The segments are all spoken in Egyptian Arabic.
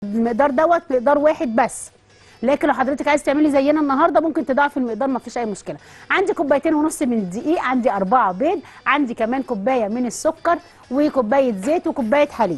المقدار دوت مقدار واحد بس لكن لو حضرتك عايز تعملي زينا النهارده ممكن تضاعفي المقدار ما فيش اي مشكله عندي كوبايتين ونص من الدقيق عندي أربعة بيض عندي كمان كوبايه من السكر وكوبايه زيت وكوبايه حليب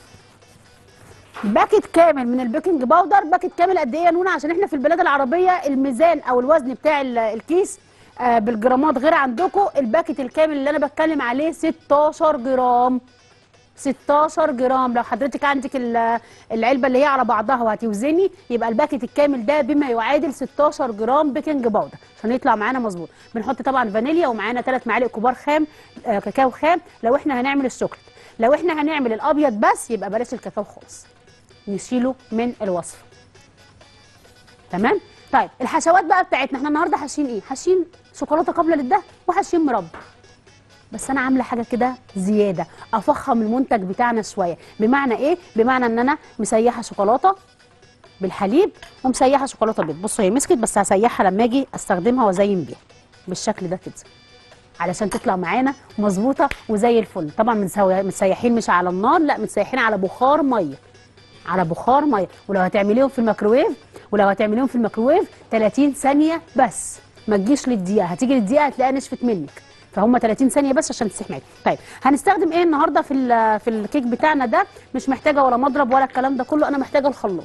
باكت كامل من البيكنج باودر باكت كامل قد ايه يا نونا عشان احنا في البلاد العربيه الميزان او الوزن بتاع ال- الكيس آه، بالجرامات غير عندكم الباكت الكامل اللي انا بتكلم عليه 16 جرام 16 جرام لو حضرتك عندك ال- العلبه اللي هي على بعضها وهتوزني يبقى الباكت الكامل ده بما يعادل 16 جرام بيكنج باودر عشان يطلع معانا مظبوط بنحط طبعا فانيليا ومعانا 3 معالق كبار خام آه كاكاو خام لو احنا هنعمل الشوكليت لو احنا هنعمل الابيض بس يبقى بلاش الكاكاو خالص نشيله من الوصفه تمام طيب الحشوات بقى بتاعتنا احنا النهارده حاشين ايه حاشين شوكولاته قابله للدهن وحاشين مربى بس انا عامله حاجه كده زياده افخم المنتج بتاعنا شويه بمعنى ايه بمعنى ان انا مسيحه شوكولاته بالحليب ومسيحه شوكولاته بيض بصوا هي مسكت بس هسيحها لما اجي استخدمها وازين بيها بالشكل ده كده علشان تطلع معانا مظبوطه وزي الفل طبعا متسوي- متسيحين مش على النار لا متسيحين على بخار ميه على بخار ميه ولو هتعمليهم في الميكروويف ولو هتعمليهم في الميكروويف 30 ثانيه بس ما تجيش للدقيقه هتيجي للدقيقه هتلاقيها نشفت منك فهم 30 ثانيه بس عشان تسيح معاكي طيب هنستخدم ايه النهارده في ال- في الكيك بتاعنا ده مش محتاجه ولا مضرب ولا الكلام ده كله انا محتاجه الخلاط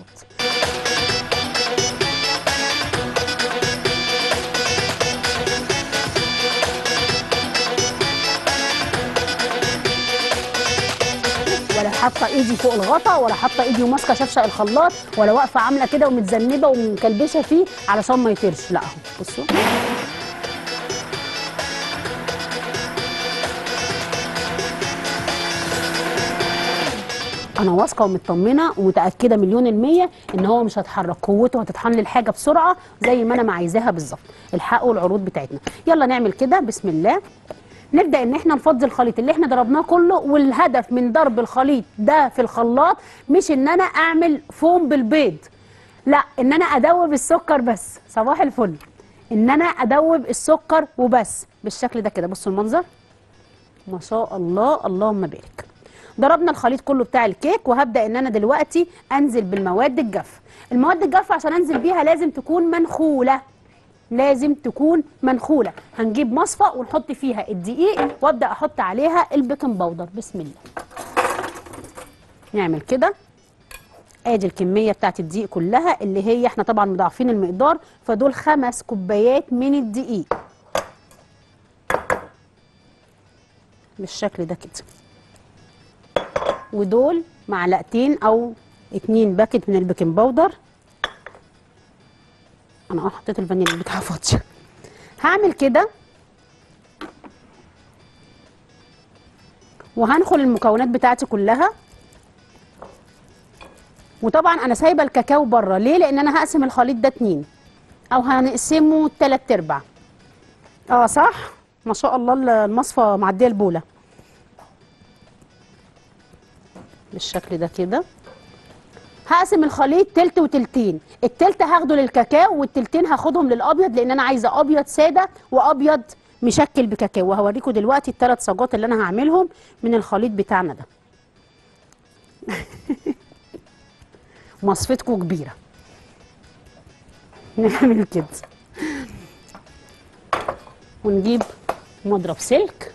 ولا حاطه ايدي فوق الغطا ولا حاطه ايدي وماسكه شفشق الخلاط ولا واقفه عامله كده ومتذنبه ومكلبشه فيه علشان ما يطيرش لا اهو بصوا انا واثقه ومطمنه ومتاكده مليون الميه ان هو مش هيتحرك قوته هتطحن لي الحاجه بسرعه زي ما انا ما عايزاها بالظبط الحقوا العروض بتاعتنا يلا نعمل كده بسم الله نبدا ان احنا نفضي الخليط اللي احنا ضربناه كله والهدف من ضرب الخليط ده في الخلاط مش ان انا اعمل فوم بالبيض لا ان انا ادوب السكر بس صباح الفل ان انا ادوب السكر وبس بالشكل ده كده بصوا المنظر ما شاء الله اللهم بارك ضربنا الخليط كله بتاع الكيك وهبدا ان انا دلوقتي انزل بالمواد الجافه المواد الجافه عشان انزل بيها لازم تكون منخوله لازم تكون منخوله هنجيب مصفى ونحط فيها الدقيق وابدا احط عليها البيكنج باودر بسم الله نعمل كده ادي الكميه بتاعت الدقيق كلها اللي هي احنا طبعا مضاعفين المقدار فدول خمس كوبايات من الدقيق بالشكل ده كده ودول معلقتين او اتنين باكت من البيكنج باودر انا اه حطيت الفانيليا بتاعها فاضيه هعمل كده وهنخل المكونات بتاعتي كلها وطبعا انا سايبه الكاكاو بره ليه لان انا هقسم الخليط ده اتنين او هنقسمه تلات ارباع اه صح ما شاء الله المصفى معديه البوله بالشكل ده كده هقسم الخليط تلت وتلتين التلت هاخده للكاكاو والتلتين هاخدهم للابيض لان انا عايزه ابيض ساده وابيض مشكل بكاكاو وهوريكم دلوقتي الثلاث صاجات اللي انا هعملهم من الخليط بتاعنا ده مصفتكم كبيره نعمل كده ونجيب مضرب سلك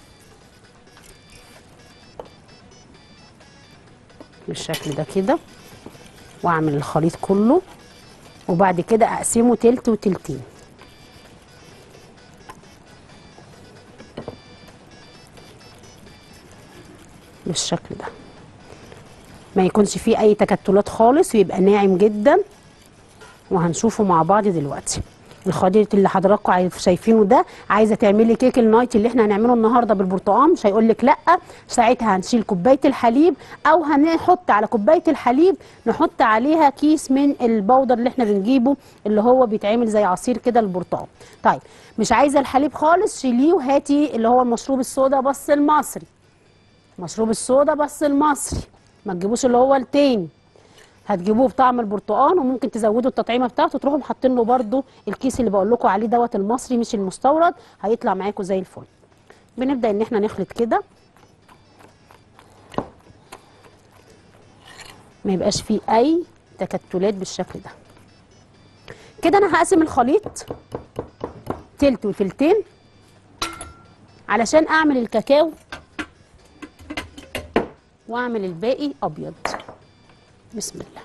بالشكل ده كده واعمل الخليط كله وبعد كده اقسمه تلت وتلتين بالشكل ده ما يكونش فيه اي تكتلات خالص ويبقى ناعم جدا وهنشوفه مع بعض دلوقتي الخليط اللي حضراتكم عايز- شايفينه ده عايزه تعملي كيك النايت اللي احنا هنعمله النهارده بالبرتقال مش هيقول لك لا ساعتها هنشيل كوبايه الحليب او هنحط على كوبايه الحليب نحط عليها كيس من البودر اللي احنا بنجيبه اللي هو بيتعمل زي عصير كده البرتقال طيب مش عايزه الحليب خالص شيليه وهاتي اللي هو المشروب الصودا بس المصري مشروب الصودا بس المصري ما تجيبوش اللي هو التاني هتجيبوه بطعم البرتقال وممكن تزودوا التطعيمه بتاعته تروحوا حاطين له برده الكيس اللي بقول لكم عليه دوت المصري مش المستورد هيطلع معاكم زي الفل بنبدا ان احنا نخلط كده ما يبقاش فيه اي تكتلات بالشكل ده كده انا هقسم الخليط تلت وتلتين علشان اعمل الكاكاو واعمل الباقي ابيض بسم الله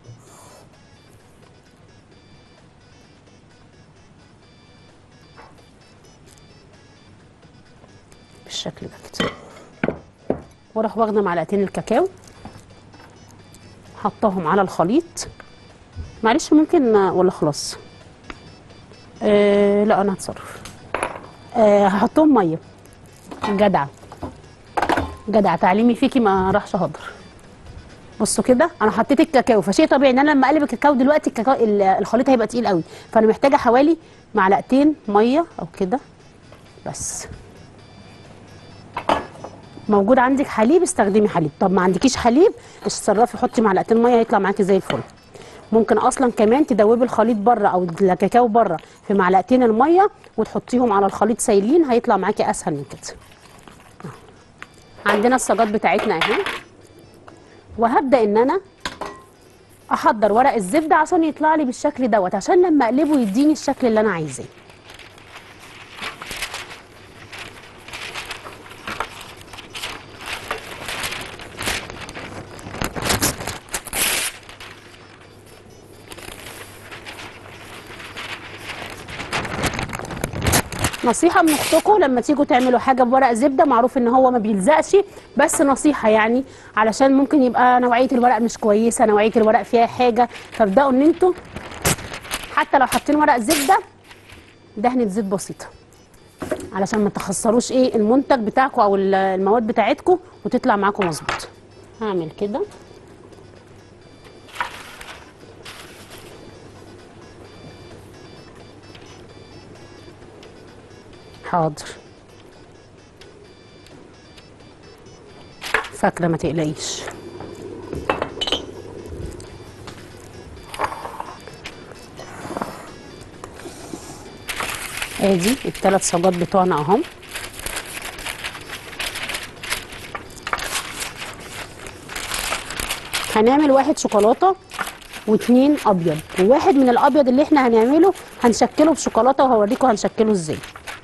بالشكل ده كده واروح واخده معلقتين الكاكاو حطاهم على الخليط معلش ممكن ولا خلاص آه لا انا هتصرف آه هحطهم ميه جدعه جدع تعليمي فيكي ما راحش هدر بصوا كده انا حطيت الكاكاو فشيء طبيعي ان انا لما اقلب الكاكاو دلوقتي الكاكاو ال- الخليط هيبقى تقيل قوي فانا محتاجه حوالي معلقتين ميه او كده بس موجود عندك حليب استخدمي حليب طب ما عندكيش حليب اتصرفي حطي معلقتين ميه هيطلع معاكي زي الفل ممكن اصلا كمان تدوبي الخليط بره او الكاكاو بره في معلقتين الميه وتحطيهم على الخليط سايلين هيطلع معاكي اسهل من كده عندنا الصاجات بتاعتنا اهي وهبدا ان انا احضر ورق الزبده عشان يطلع لي بالشكل دوت عشان لما اقلبه يديني الشكل اللي انا عايزاه نصيحة من اختكم لما تيجوا تعملوا حاجة بورق زبدة معروف ان هو ما بيلزقش بس نصيحة يعني علشان ممكن يبقى نوعية الورق مش كويسة نوعية الورق فيها حاجة فابدأوا ان انتوا حتى لو حاطين ورق زبدة دهنة زيت بسيطة علشان ما تخسروش ايه المنتج بتاعكم او ال- المواد بتاعتكم وتطلع معاكم مظبوط هعمل كده حاضر فاكره ما تقلقيش ادي الثلاث صاجات بتوعنا اهم هنعمل واحد شوكولاته واتنين ابيض وواحد من الابيض اللي احنا هنعمله هنشكله بشوكولاته وهوريكم هنشكله ازاي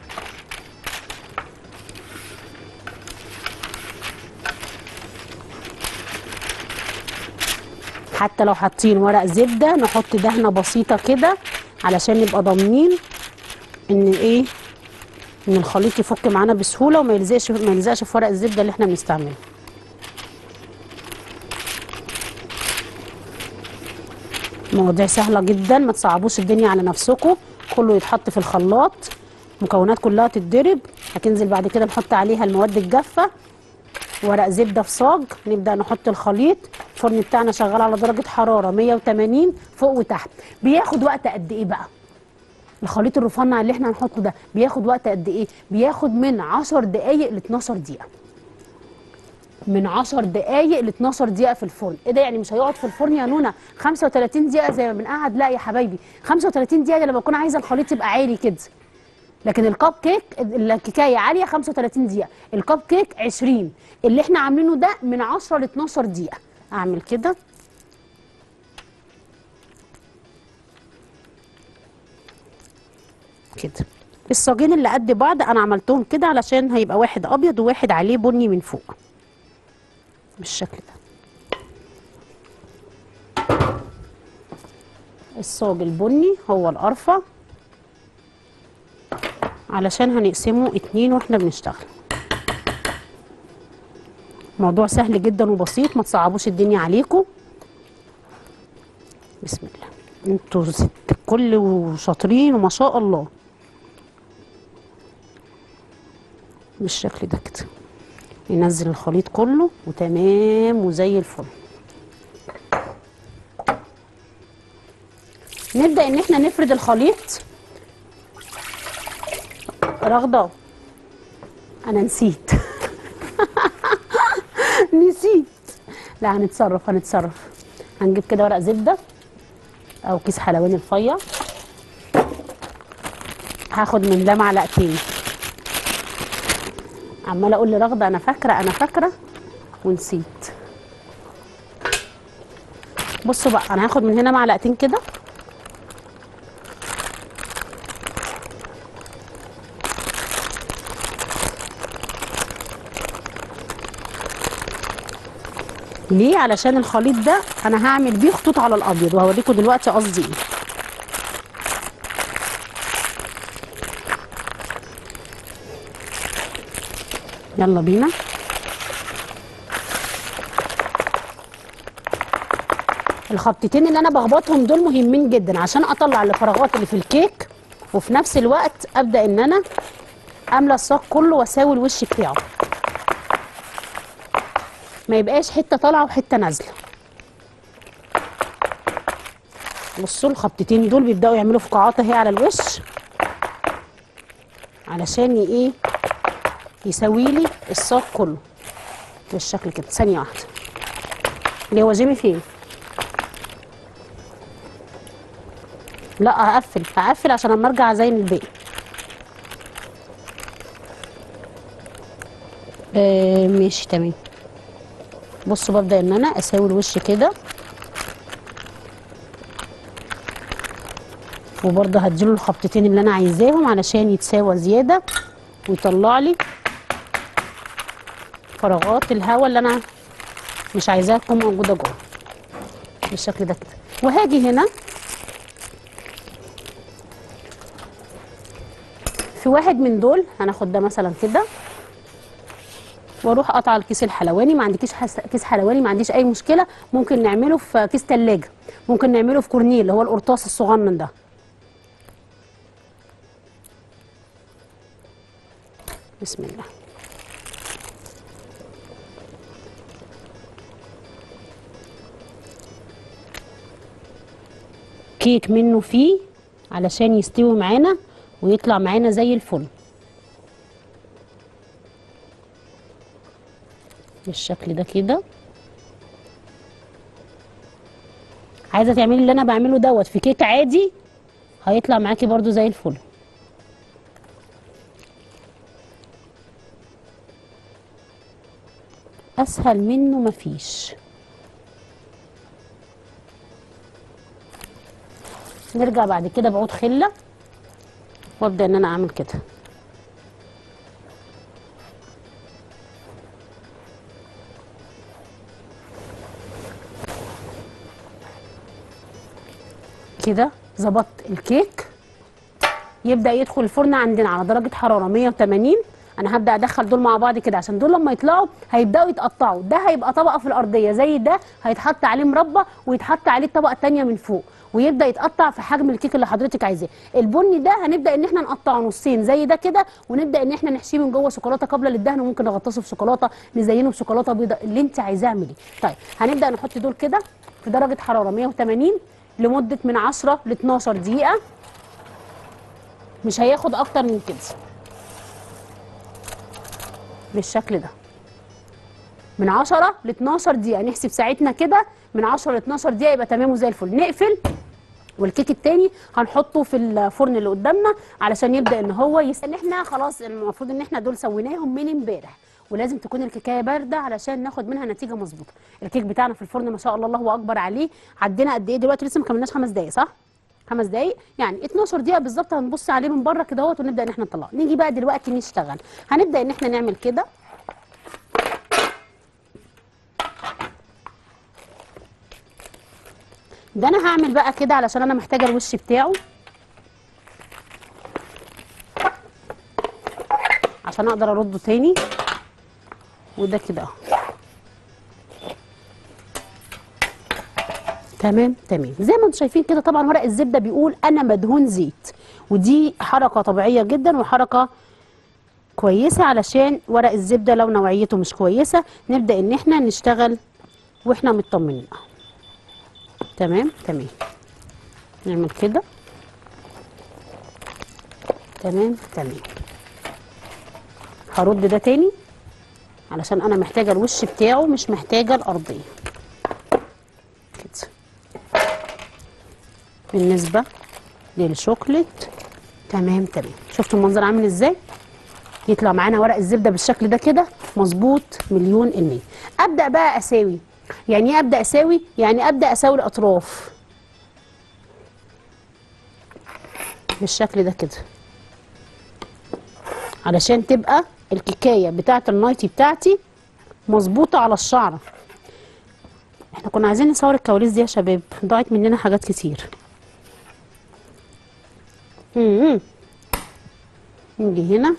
حتى لو حاطين ورق زبده نحط دهنه بسيطه كده علشان نبقى ضامنين ان ايه ان الخليط يفك معانا بسهوله وما يلزقش ما يلزقش في ورق الزبده اللي احنا بنستعمله مواضيع سهله جدا ما تصعبوش الدنيا على نفسكم كله يتحط في الخلاط مكونات كلها تتضرب هتنزل بعد كده نحط عليها المواد الجافه ورق زبده في صاج نبدا نحط الخليط الفرن بتاعنا شغال على درجه حراره 180 فوق وتحت بياخد وقت قد ايه بقى الخليط الرفنع اللي احنا هنحطه ده بياخد وقت قد ايه بياخد من 10 دقائق ل 12 دقيقه من 10 دقائق ل 12 دقيقه في الفرن ايه ده يعني مش هيقعد في الفرن يا نونا 35 دقيقه زي ما بنقعد لا يا حبايبي 35 دقيقه ده لما اكون عايزه الخليط يبقى عالي كده لكن الكب كيك الكيكايه عاليه 35 دقيقه الكب كيك 20 اللي احنا عاملينه ده من 10 ل 12 دقيقه اعمل كده كده الصاجين اللي قد بعض انا عملتهم كده علشان هيبقى واحد ابيض وواحد عليه بني من فوق بالشكل ده الصاج البني هو الارفع علشان هنقسمه اتنين واحنا بنشتغل موضوع سهل جدا وبسيط ما تصعبوش الدنيا عليكم بسم الله انتوا ست الكل وشاطرين وما شاء الله بالشكل ده كده ننزل الخليط كله وتمام وزي الفل نبدأ ان احنا نفرد الخليط رغدة انا نسيت نسيت لا هنتصرف هنتصرف هنجيب كده ورق زبدة او كيس حلواني رفيع هاخد من ده معلقتين عماله اقول لرغده انا فاكره انا فاكره ونسيت بصوا بقى انا هاخد من هنا معلقتين كده ليه علشان الخليط ده انا هعمل بيه خطوط على الابيض وهوريكم دلوقتي قصدي ايه يلا بينا الخطتين اللي انا بخبطهم دول مهمين جدا عشان اطلع الفراغات اللي في الكيك وفي نفس الوقت ابدا ان انا املى الصاج كله واساوي الوش بتاعه ما يبقاش حته طالعه وحته نازله بصوا الخبطتين دول بيبداوا يعملوا فقاعات اهي على الوش علشان ي- ايه يساوي لي الصاج كله بالشكل كده ثانيه واحده اللي هو جيمي فين لا هقفل هقفل عشان اما ارجع ازين الباقي آه ماشي تمام بصوا ببدا ان انا اساوي الوش كده وبرضه هديله الخبطتين اللي انا عايزاهم علشان يتساوى زياده ويطلع لي فراغات الهواء اللي انا مش عايزاها تكون موجوده جوه بالشكل ده كده وهاجي هنا في واحد من دول هناخد ده مثلا كده واروح قطع الكيس الحلواني ما عندكيش حس... كيس حلواني ما عنديش اي مشكله ممكن نعمله في كيس تلاجة ممكن نعمله في كورنيل اللي هو القرطاس الصغنن ده بسم الله كيك منه فيه علشان يستوي معانا ويطلع معانا زي الفل بالشكل ده كده عايزه تعملي اللي انا بعمله دوت في كيك عادي هيطلع معاكي برضو زي الفل اسهل منه مفيش نرجع بعد كده بعود خله وابدا ان انا اعمل كده كده ظبطت الكيك يبدا يدخل الفرن عندنا على درجه حراره 180 انا هبدا ادخل دول مع بعض كده عشان دول لما يطلعوا هيبداوا يتقطعوا ده هيبقى طبقه في الارضيه زي ده هيتحط عليه مربى ويتحط عليه الطبقه الثانيه من فوق ويبدا يتقطع في حجم الكيك اللي حضرتك عايزاه البني ده هنبدا ان احنا نقطعه نصين زي ده كده ونبدا ان احنا نحشيه من جوه شوكولاته قبل للدهن وممكن نغطسه في شوكولاته نزينه بشوكولاته بيضاء اللي انت عايزاه اعمليه طيب هنبدا نحط دول كده في درجه حراره 180 لمده من 10 ل 12 دقيقه مش هياخد اكتر من كده بالشكل ده من 10 ل 12 دقيقه نحسب ساعتنا كده من 10 ل 12 دقيقه يبقى تمام وزي الفل نقفل والكيك التاني هنحطه في الفرن اللي قدامنا علشان يبدا ان هو يس... ان احنا خلاص المفروض ان احنا دول سويناهم من امبارح ولازم تكون الكيكايه بارده علشان ناخد منها نتيجه مظبوطه الكيك بتاعنا في الفرن ما شاء الله الله اكبر عليه عدينا قد ايه دلوقتي لسه ما كملناش خمس دقايق صح خمس دقايق يعني 12 دقيقه بالظبط هنبص عليه من بره كده اهوت ونبدا ان احنا نطلعه نيجي بقى دلوقتي نشتغل هنبدا ان احنا نعمل كده ده انا هعمل بقى كده علشان انا محتاجه الوش بتاعه عشان اقدر ارده تاني وده كده اهو تمام تمام زي ما انتم شايفين كده طبعا ورق الزبده بيقول انا مدهون زيت ودي حركه طبيعيه جدا وحركه كويسه علشان ورق الزبده لو نوعيته مش كويسه نبدا ان احنا نشتغل واحنا مطمنين اهو تمام تمام نعمل كده تمام تمام هرد ده تاني علشان انا محتاجه الوش بتاعه مش محتاجه الارضيه كده بالنسبه للشوكليت تمام تمام شفتوا المنظر عامل ازاي يطلع معانا ورق الزبده بالشكل ده كده مظبوط مليون المية ابدا بقى اساوي يعني ايه ابدا اساوي يعني ابدا اساوي الاطراف بالشكل ده كده علشان تبقى الكيكايه بتاعه النايتي بتاعتي مظبوطه على الشعره احنا كنا عايزين نصور الكواليس دي يا شباب ضاعت مننا حاجات كتير امم نيجي هنا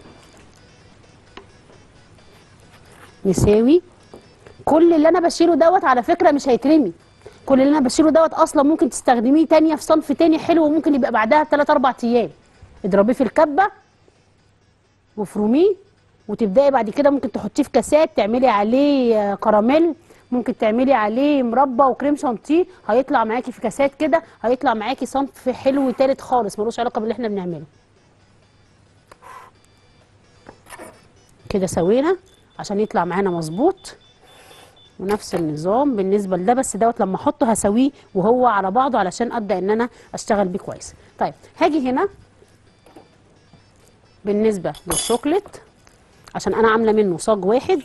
نساوي كل اللي انا بشيله دوت على فكره مش هيترمي كل اللي انا بشيله دوت اصلا ممكن تستخدميه تانية في صنف تاني حلو وممكن يبقى بعدها 3 4 ايام اضربيه في الكبه وافرميه وتبداي بعد كده ممكن تحطيه في كاسات تعملي عليه آه، كراميل ممكن تعملي عليه مربى وكريم شانتيه هيطلع معاكي في كاسات كده هيطلع معاكي صنف حلو تالت خالص ملوش علاقه باللي احنا بنعمله كده سوينا عشان يطلع معانا مظبوط ونفس النظام بالنسبه لده بس دوت لما احطه هسويه وهو على بعضه علشان ابدا ان انا اشتغل بيه كويس طيب هاجي هنا بالنسبه للشوكليت عشان انا عامله منه صاج واحد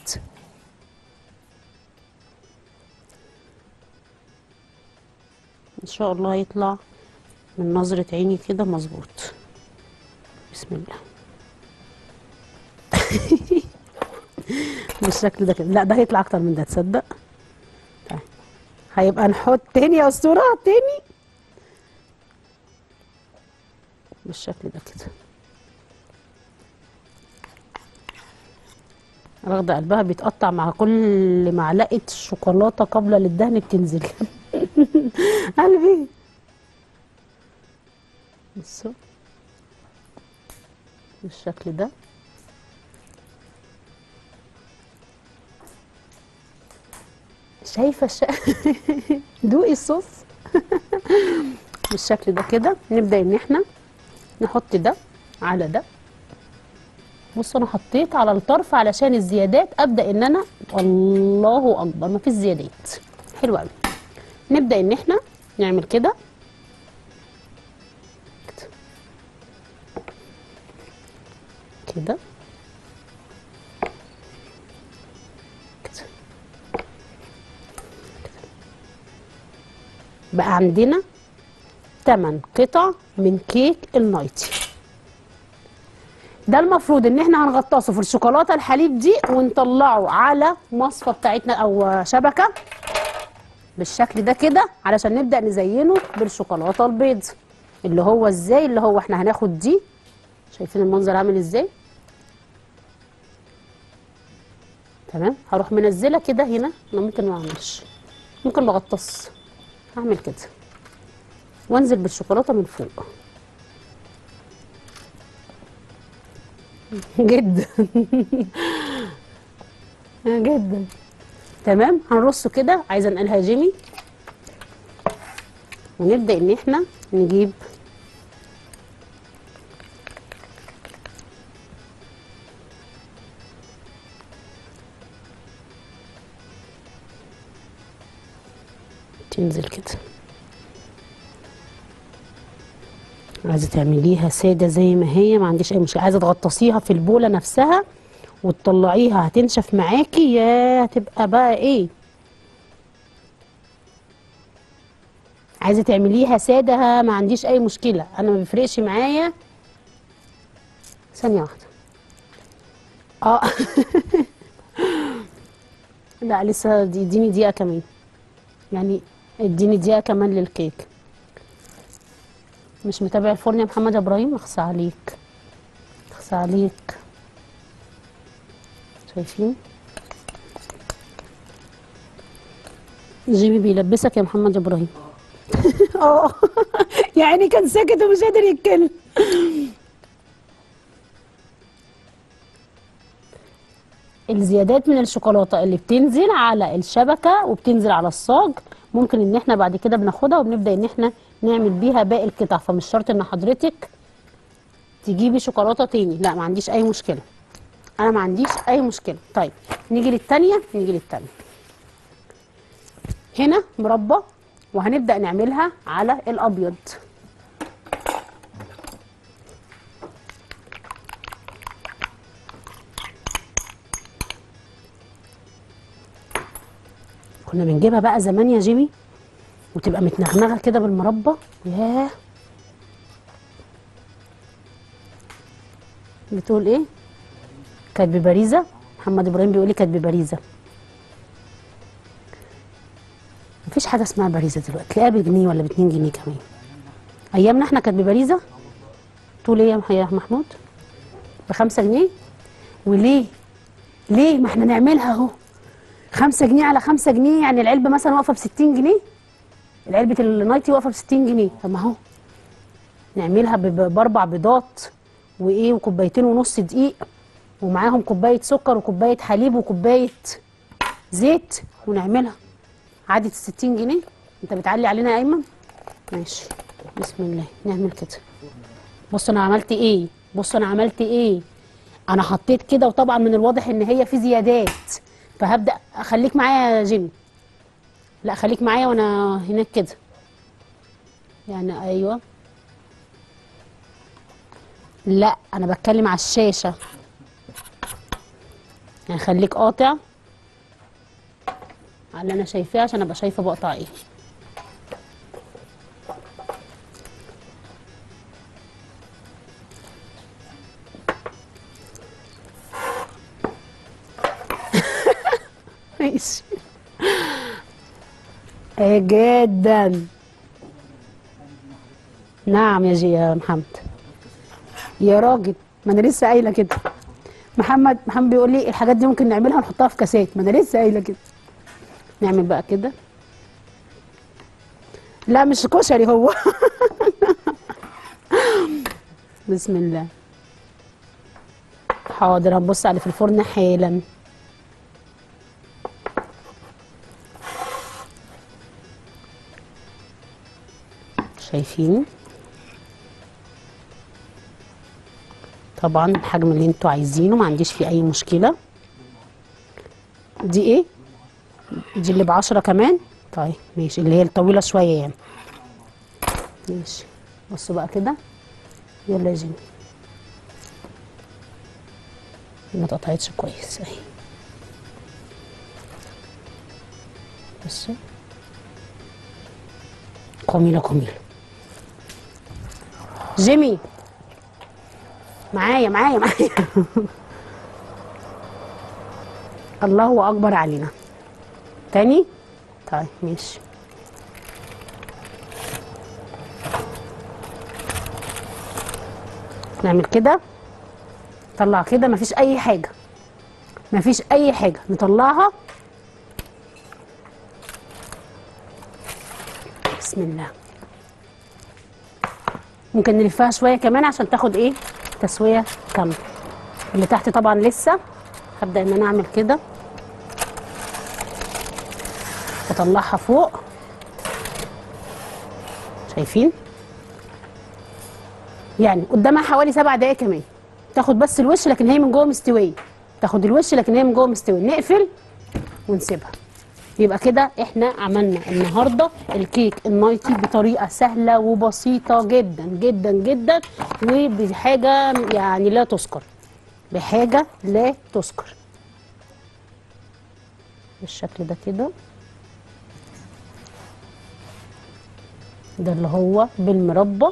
ان شاء الله هيطلع من نظره عيني كده مظبوط بسم الله بالشكل ده كده لا ده هيطلع اكتر من ده تصدق طيب هيبقى نحط تاني يا اسطوره تاني بالشكل ده كده راغده قلبها بيتقطع مع كل معلقه شوكولاته قبل للدهن بتنزل قلبي بصوا بالشكل ده شايفه الش... دوقي الصوص بالشكل ده كده نبدا ان احنا نحط ده على ده بص انا حطيت على الطرف علشان الزيادات ابدا ان انا الله اكبر ما فيش زيادات حلو قوي نبدا ان احنا نعمل كده كده كده بقى عندنا 8 قطع من كيك النايتي ده المفروض ان احنا هنغطسه في الشوكولاته الحليب دي ونطلعه على مصفى بتاعتنا او شبكه بالشكل ده كده علشان نبدا نزينه بالشوكولاته البيض اللي هو ازاي اللي هو احنا هناخد دي شايفين المنظر عامل ازاي تمام هروح منزله كده هنا انا ممكن ما اعملش ممكن بغطس هعمل كده وانزل بالشوكولاته من فوق جدا جدا تمام هنرصه كده عايزه انقلها جيمي ونبدا ان احنا نجيب تنزل كده عايزه تعمليها ساده زي ما هي ما عنديش اي مشكله عايزه تغطسيها في البوله نفسها وتطلعيها هتنشف معاكي يا هتبقى بقى ايه عايزه تعمليها ساده ما عنديش اي مشكله انا ما بيفرقش معايا ثانيه واحده اه لا لسه دي- اديني دقيقه كمان يعني اديني دقيقه كمان للكيك مش متابع الفرن يا محمد يا ابراهيم اخصى عليك اخصى عليك شايفين جيمي بيلبسك يا محمد يا ابراهيم اه يعني كان ساكت ومش قادر يتكلم الزيادات من الشوكولاته اللي بتنزل على الشبكه وبتنزل على الصاج ممكن ان احنا بعد كده بناخدها وبنبدا ان احنا نعمل بيها باقي القطع فمش شرط ان حضرتك تجيبي شوكولاته تاني لا ما عنديش اي مشكله انا ما عنديش اي مشكله طيب نيجي للتانيه نيجي للتانيه هنا مربى وهنبدا نعملها على الابيض كنا بنجيبها بقى زمان يا جيمي وتبقى متنغنغه كده بالمربى ياه بتقول ايه كانت ببريزه محمد ابراهيم بيقول لي كانت ببريزه مفيش حاجه اسمها باريزه دلوقتي تلاقيها بجنيه ولا باتنين جنيه كمان ايامنا احنا كانت بباريزه تقول ايه يا مح- يا محمود بخمسة جنيه وليه ليه ما احنا نعملها اهو خمسة جنيه على خمسة جنيه يعني العلبة مثلا واقفة بستين جنيه العلبة النايتي واقفة بستين جنيه طب ما اهو نعملها ب- ب- بأربع بيضات وإيه وكوبايتين ونص دقيق ومعاهم كوباية سكر وكوباية حليب وكوباية زيت ونعملها عادة الستين جنيه انت بتعلي علينا يا ايمن ماشي بسم الله نعمل كده بص انا عملت ايه بص انا عملت ايه انا حطيت كده وطبعا من الواضح ان هي في زيادات فهبدا اخليك معايا يا جيمي لا خليك معايا وانا هناك كده يعني ايوه لا انا بتكلم على الشاشه يعني خليك قاطع على اللي انا شايفاه عشان ابقى شايفه بقطع ايه ماشي ايه جدا نعم يا جي يا محمد يا راجل ما انا لسه قايله كده محمد محمد بيقول لي الحاجات دي ممكن نعملها ونحطها في كاسات ما انا لسه قايله كده نعمل بقى كده لا مش كشري هو بسم الله حاضر هنبص عليه في الفرن حالا شايفين طبعا الحجم اللي انتوا عايزينه ما عنديش فيه اي مشكله دي ايه دي اللي بعشرة كمان طيب ماشي اللي هي الطويله شويه يعني ماشي بصوا بقى كده يلا يا جيمي ما اتقطعتش كويس اهي بصوا جميله جميله جيمي معايا معايا معايا الله اكبر علينا تاني طيب ماشي نعمل كده نطلع كده مفيش اي حاجه مفيش اي حاجه نطلعها بسم الله ممكن نلفها شويه كمان عشان تاخد ايه تسويه كامله اللي تحت طبعا لسه هبدا ان انا اعمل كده واطلعها فوق شايفين يعني قدامها حوالي سبع دقايق كمان تاخد بس الوش لكن هي من جوه مستويه تاخد الوش لكن هي من جوه مستويه نقفل ونسيبها يبقى كده احنا عملنا النهارده الكيك النايتي بطريقه سهله وبسيطه جدا جدا جدا وبحاجه يعني لا تذكر بحاجه لا تذكر بالشكل ده كده ده اللي هو بالمربى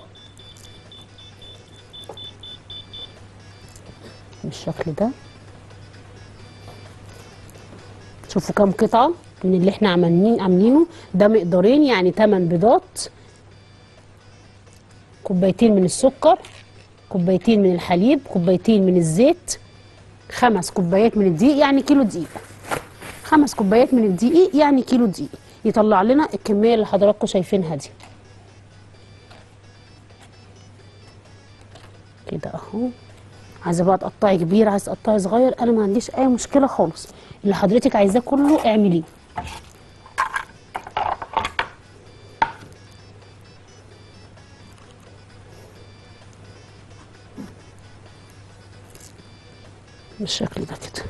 بالشكل ده شوفوا كام قطعة من اللي احنا عاملين عاملينه ده مقدارين يعني 8 بيضات كوبايتين من السكر كوبايتين من الحليب كوبايتين من الزيت خمس كوبايات من الدقيق يعني كيلو دقيق خمس كوبايات من الدقيق يعني كيلو دقيق يطلع لنا الكمية اللي حضراتكم شايفينها دي كده اهو عايزه بقى تقطعي كبير عايزه تقطعي صغير انا ما عنديش اي مشكله خالص اللي حضرتك عايزاه كله اعمليه بالشكل ده كده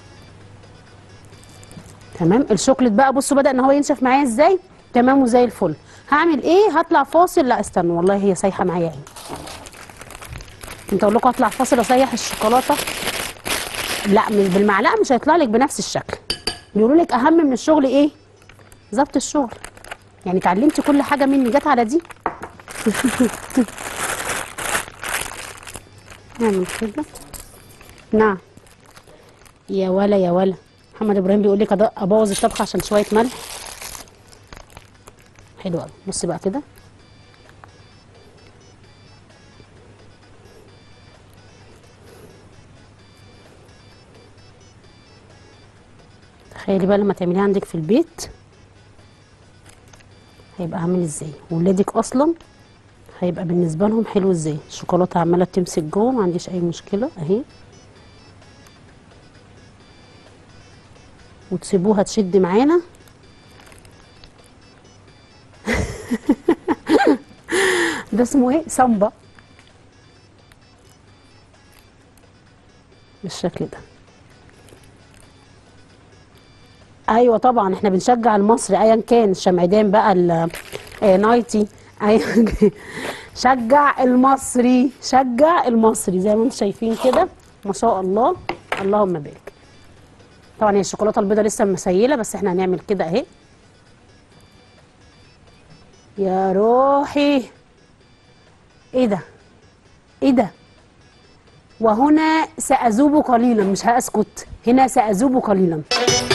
تمام الشوكليت بقى بصوا بدا ان هو ينشف معايا ازاي تمام وزي الفل هعمل ايه هطلع فاصل لا استنوا والله هي سايحه معايا اهي كنت اقول لكم اطلع فاصل اسيح الشوكولاته لا مش بالمعلقه مش هيطلع لك بنفس الشكل بيقولوا لك اهم من الشغل ايه ظبط الشغل يعني اتعلمتي كل حاجه مني جت على دي نعمل كده نعم يا ولا يا ولا محمد ابراهيم بيقول لك أض- ابوظ الطبخ عشان شويه ملح حلو قوي بصي بقى كده تخيلي بقى لما تعمليها عندك في البيت هيبقى عامل ازاي ولادك اصلا هيبقى بالنسبه لهم حلو ازاي الشوكولاته عماله تمسك جوه ما عنديش اي مشكله اهي وتسيبوها تشد معانا ده اسمه ايه سامبا بالشكل ده ايوه طبعا احنا بنشجع المصري ايا كان الشمعدان بقى ال- آه، نايتي ايا كان. شجع المصري شجع المصري زي ما انتم شايفين كده ما شاء الله اللهم بارك طبعا هي الشوكولاته البيضاء لسه مسيله بس احنا هنعمل كده اهي يا روحي ايه ده ايه ده وهنا سأذوب قليلا مش هأسكت هنا سأذوب قليلا